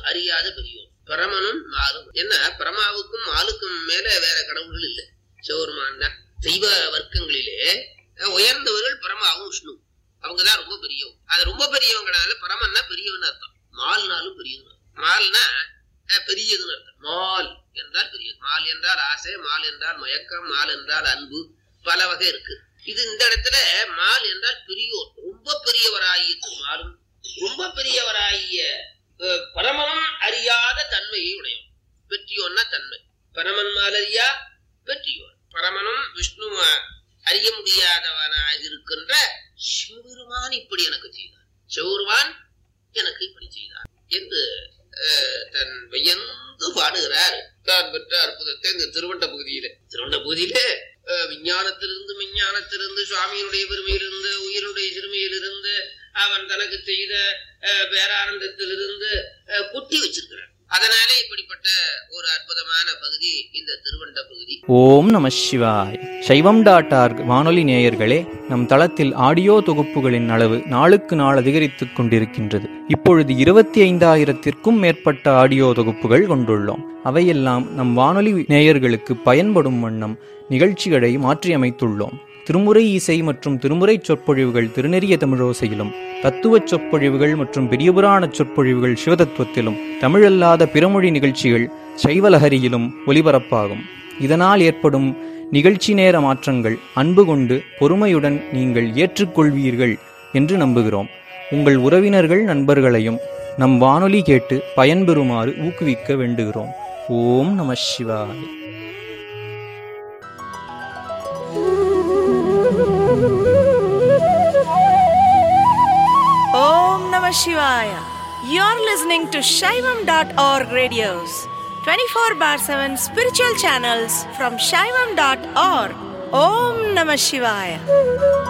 அறியாத பெரியோர் பரமனும் மாலும் என்ன பரமாவுக்கும் மாலுக்கும் மேல வேற கடவுள்கள் இல்லை சிவபெருமான் தான் தெய்வ வர்க்கங்களிலே அஹ், உயர்ந்தவர்கள் பரமாவும் விஷ்ணு அவங்கதான் ரொம்ப பெரியவங்க அது ரொம்ப பெரியவங்கனால பரமன்னா பெரியவன் அர்த்தம் மால்னாலும் பெரியவன் அர்த்தம். மால்னா அஹ், பெரியதுன்னு அர்த்தம் மால் என்றால் பெரியது மால் என்றால் ஆசை மால் என்றால் மயக்கம் மால் என்றால் அன்பு பல வகை இருக்கு இது இந்த இடத்துல மால் என்றால் பெரியோர் ரொம்ப பெரியவராகிய திருமாலும் ரொம்ப பெரியவராகிய அஹ், பரமனும் அறியாத தன்மையை உடையவன் பெற்றியோன்னா தன்மை பரமன் மாலரியா பெற்றியோர் பரமனும் விஷ்ணு அறிய முடியாதவனாக இருக்கின்ற சிவபெருமான் இப்படி எனக்கு செய்தார் சிவபெருமான் எனக்கு இப்படி செய்தார் என்று அஹ், தன் வியந்து பாடுகிறார் தான் பெற்ற அற்புதத்தை இந்த திருவண்ட பகுதியிலே திருவண்ட பகுதியிலே அஹ், விஞ்ஞானத்திலிருந்து விஞ்ஞானத்திலிருந்து சுவாமியினுடைய பெருமையிலிருந்து உயிருடைய சிறுமையிலிருந்து அவன் தனக்கு செய்த அஹ், பேரானந்தத்திலிருந்து அஹ், கொட்டி வச்சிருக்கிறான் அதனாலே இப்படிப்பட்ட ஒரு அற்புதமான பகுதி இந்த திருவண்ட பகுதி ஓம் நம சிவாய் சைவம் டாட் ஆர்க் வானொலி நேயர்களே நம் தளத்தில் ஆடியோ தொகுப்புகளின் அளவு நாளுக்கு நாள் அதிகரித்துக் கொண்டிருக்கின்றது இப்பொழுது இருபத்தி ஐந்தாயிரத்திற்கும் மேற்பட்ட ஆடியோ தொகுப்புகள் கொண்டுள்ளோம் அவையெல்லாம் நம் வானொலி நேயர்களுக்கு பயன்படும் வண்ணம் நிகழ்ச்சிகளை மாற்றியமைத்துள்ளோம் திருமுறை இசை மற்றும் திருமுறை சொற்பொழிவுகள் திருநெறிய தமிழோசையிலும் தத்துவச் சொற்பொழிவுகள் மற்றும் பெரியபுராண சொற்பொழிவுகள் சிவதத்துவத்திலும் தமிழல்லாத பிறமொழி நிகழ்ச்சிகள் சைவலஹரியிலும் ஒலிபரப்பாகும் இதனால் ஏற்படும் நிகழ்ச்சி நேர மாற்றங்கள் அன்பு கொண்டு பொறுமையுடன் நீங்கள் ஏற்றுக்கொள்வீர்கள் என்று நம்புகிறோம் உங்கள் உறவினர்கள் நண்பர்களையும் நம் வானொலி கேட்டு பயன்பெறுமாறு ஊக்குவிக்க வேண்டுகிறோம் ஓம் நம சிவாய Om Namah Shivaya. You're listening to Shaivam.org radios, 24 bar 7 spiritual channels from Shaivam.org. Om Namah Shivaya.